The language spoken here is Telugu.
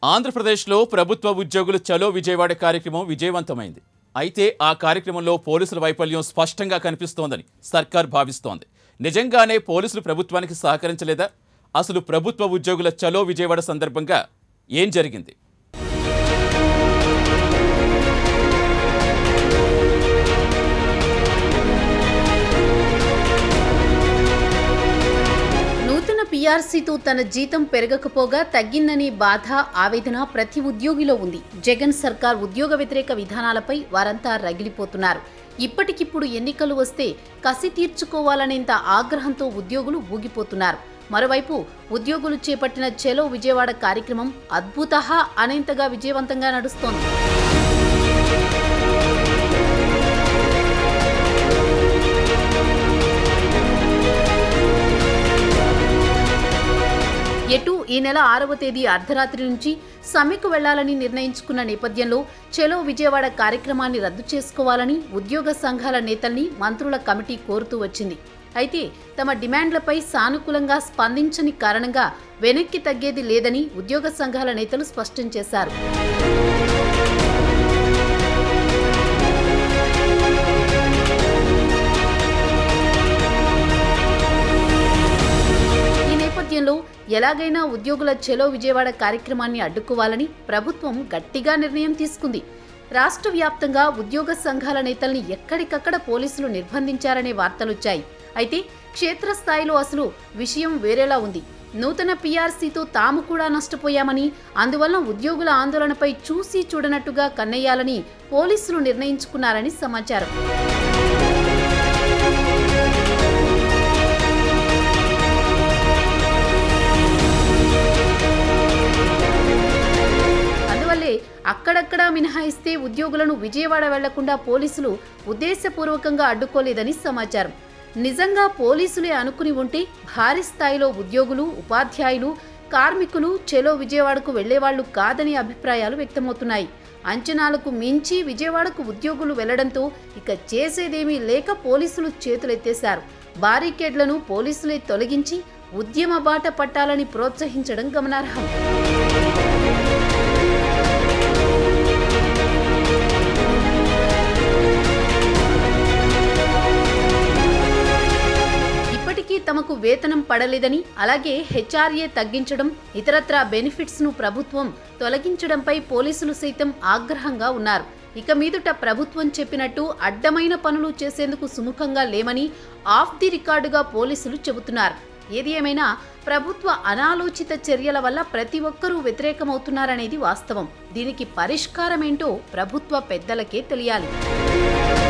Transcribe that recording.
ఆంధ్రప్రదేశ్లో ప్రభుత్వ ఉద్యోగులు చలో విజయవాడ కార్యక్రమం విజయవంతమైంది అయితే ఆ కార్యక్రమంలో పోలీసుల వైఫల్యం స్పష్టంగా కనిపిస్తోందని సర్కార్ భావిస్తోంది నిజంగానే పోలీసులు ప్రభుత్వానికి సహకరించలేదా అసలు ప్రభుత్వ ఉద్యోగుల చలో విజయవాడ సందర్భంగా ఏం జరిగింది నూతన పీఆర్సీతో తన జీతం పెరగకపోగా తగ్గిందని బాధ ఆవేదన ప్రతి ఉద్యోగిలో ఉంది జగన్ సర్కార్ ఉద్యోగ వ్యతిరేక విధానాలపై వారంతా రగిలిపోతున్నారు ఇప్పటికిప్పుడు ఎన్నికలు వస్తే కసి తీర్చుకోవాలనేంత ఆగ్రహంతో ఉద్యోగులు ఊగిపోతున్నారు మరోవైపు ఉద్యోగులు చేపట్టిన చెలో విజయవాడ కార్యక్రమం అద్భుత అనేంతగా విజయవంతంగా నడుస్తోంది ఎటు ఈ నెల ఆరవ తేదీ అర్ధరాత్రి నుంచి సమ్మెకు వెళ్లాలని నిర్ణయించుకున్న నేపథ్యంలో చెలో విజయవాడ కార్యక్రమాన్ని రద్దు చేసుకోవాలని ఉద్యోగ సంఘాల నేతల్ని మంత్రుల కమిటీ కోరుతూ వచ్చింది అయితే తమ డిమాండ్లపై సానుకూలంగా స్పందించని కారణంగా వెనక్కి తగ్గేది లేదని ఉద్యోగ సంఘాల నేతలు స్పష్టం చేశారు ఈ నేపథ్యంలో ఎలాగైనా ఉద్యోగుల చెలో విజయవాడ కార్యక్రమాన్ని అడ్డుకోవాలని ప్రభుత్వం గట్టిగా నిర్ణయం తీసుకుంది రాష్ట్ర వ్యాప్తంగా ఉద్యోగ సంఘాల నేతల్ని ఎక్కడికక్కడ పోలీసులు నిర్బంధించారనే వార్తలొచ్చాయి అయితే క్షేత్రస్థాయిలో అసలు విషయం వేరేలా ఉంది నూతన పీఆర్సీతో తాము కూడా నష్టపోయామని అందువల్ల ఉద్యోగుల ఆందోళనపై చూసి చూడనట్టుగా కన్నయ్యాలని పోలీసులు నిర్ణయించుకున్నారని సమాచారం అందువల్లే అక్కడక్కడా మినహాయిస్తే ఉద్యోగులను విజయవాడ వెళ్లకుండా పోలీసులు ఉద్దేశపూర్వకంగా అడ్డుకోలేదని సమాచారం నిజంగా పోలీసులే అనుకుని ఉంటే భారీ స్థాయిలో ఉద్యోగులు ఉపాధ్యాయులు కార్మికులు చెలో విజయవాడకు వెళ్లేవాళ్లు కాదని అభిప్రాయాలు వ్యక్తమవుతున్నాయి అంచనాలకు మించి విజయవాడకు ఉద్యోగులు వెళ్లడంతో ఇక చేసేదేమీ లేక పోలీసులు చేతులెత్తేశారు బారికేడ్లను పోలీసులే తొలగించి ఉద్యమ బాట పట్టాలని ప్రోత్సహించడం గమనార్హం ఇప్పటికీ తమకు వేతనం పడలేదని అలాగే హెచ్ఆర్ఏ తగ్గించడం ఇతరత్రా బెనిఫిట్స్ ను ప్రభుత్వం తొలగించడంపై పోలీసులు సైతం ఆగ్రహంగా ఉన్నారు ఇక మీదుట ప్రభుత్వం చెప్పినట్టు అడ్డమైన పనులు చేసేందుకు సుముఖంగా లేమని ఆఫ్ ది రికార్డుగా పోలీసులు చెబుతున్నారు ఏది ఏమైనా ప్రభుత్వ అనాలోచిత చర్యల వల్ల ప్రతి ఒక్కరూ వ్యతిరేకమవుతున్నారనేది వాస్తవం దీనికి పరిష్కారమేంటో ప్రభుత్వ పెద్దలకే తెలియాలి